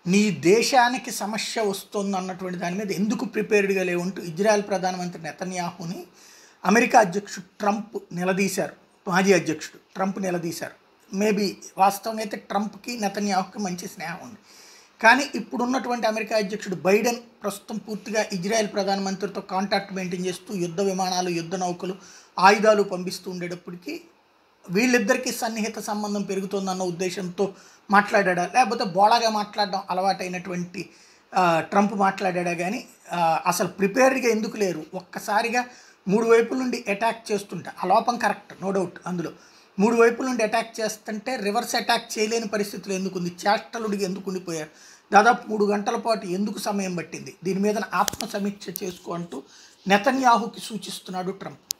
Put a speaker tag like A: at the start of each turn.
A: నీ దేశానికి సమస్య వస్తుంది అన్నటువంటి దాని మీద ఎందుకు ప్రిపేర్డ్గా లేవంటూ ఇజ్రాయెల్ ప్రధానమంత్రి నెతన్యాహుని అమెరికా అధ్యక్షుడు ట్రంప్ నిలదీశారు మాజీ అధ్యక్షుడు ట్రంప్ నిలదీశారు మేబీ వాస్తవంగా అయితే ట్రంప్కి నెతన్యాహుకి మంచి స్నేహం ఉంది కానీ ఇప్పుడున్నటువంటి అమెరికా అధ్యక్షుడు బైడెన్ ప్రస్తుతం పూర్తిగా ఇజ్రాయెల్ ప్రధానమంత్రితో కాంటాక్ట్ మెయింటైన్ చేస్తూ యుద్ధ విమానాలు యుద్ధ నౌకలు ఆయుధాలు పంపిస్తూ ఉండేటప్పటికీ వీళ్ళిద్దరికీ సన్నిహిత సంబంధం పెరుగుతుందన్న ఉద్దేశంతో మాట్లాడా లేకపోతే బోళాగా మాట్లాడడం అలవాటైనటువంటి ఆ, ట్రంప్ మాట్లాడా కానీ ఆ, అసలు ప్రిపేర్డ్గా ఎందుకు లేరు ఒక్కసారిగా మూడు వైపుల నుండి అటాక్ చేస్తుంటే ఆ లోపం కరెక్ట్ నో డౌట్ అందులో మూడు వైపుల నుండి అటాక్ చేస్తుంటే రివర్స్ అటాక్ చేయలేని పరిస్థితులు ఎందుకు ఉంది చేష్టలుడికి ఎందుకు ఉండిపోయారు దాదాపు మూడు గంటల పాటు ఎందుకు సమయం పట్టింది దీని మీద ఆత్మ సమీక్ష చేసుకో అంటూ నెతన్యాహుకి సూచిస్తున్నాడు ట్రంప్